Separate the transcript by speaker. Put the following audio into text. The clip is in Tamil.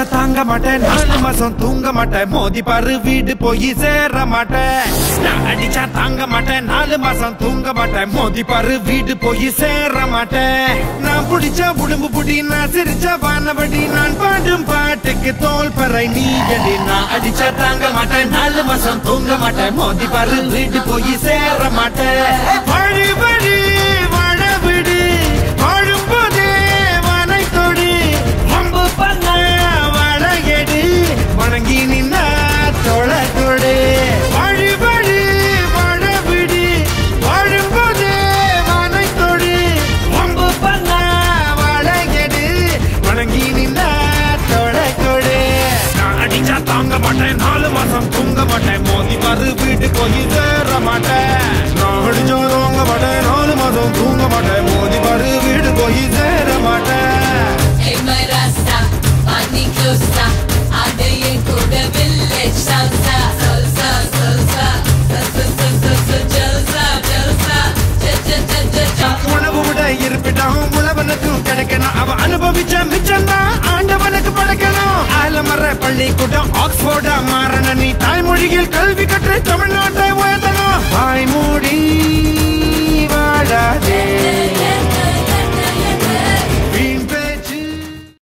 Speaker 1: தாங்க மாட்டேன் நாலு மாசம் தூங்க மாட்டேன் மோதி பாரு வீடு போய் சேர மாட்டேன் நான் அடிச்சா தாங்க மாட்டேன் நாலு மாசம் தூங்க மாட்டேன் மோதி பாரு வீடு போய் சேர மாட்டேன் நான் புடிச்ச உடம்பு புடி நான் சிரிச்ச வானபடி நான் பாடும் பாட்டுக்கு தோல் பறை நீ அடி நான் அடிச்சா தாங்க மாட்டேன் நாலு மாசம் தூங்க மாட்டேன் மோதி பாரு வீடு போய் சேர மாட்டேன் வழி வழி வாழ விடு வாழும் போதே வானை தொடு வம்பு பண்ண வளையடு வணங்கி நின்ன தொலை கொடு வழி வழி வாழ விடு வாழும் போதே வானை தொடு வம்பு பண்ண வளையடு வணங்கி நின்ன தொலை கொடு நான் அடிச்சா தாங்க மாட்டேன் நாலு மாசம் தூங்க மாட்டேன் மோதி மறு வீட்டு போய் சேர மாட்டேன் நான் அடிச்சா தாங்க மாட்டேன் நாலு மாசம் தூங்க மாட்டேன் மோதி மறு வீடு போய் சேர மாட்டேன்
Speaker 2: Hey my rasta, money closer. Ade ye kuda village salsa, salsa, salsa, salsa, salsa, salsa, jalsa, jalsa, ja ja ja ja ja.
Speaker 1: உணவு விட இருப்பிடம் உழவனுக்கும் கிடைக்கணும் அவன் அனுபவிச்ச மிச்சம் தான் ஆண்டவனுக்கு படைக்கணும் ஆலமர பள்ளிக்கூடம் ஆக்ஸ்போர்டா மாறன நீ தாய்மொழியில் கல்வி கற்று தமிழ்நாடு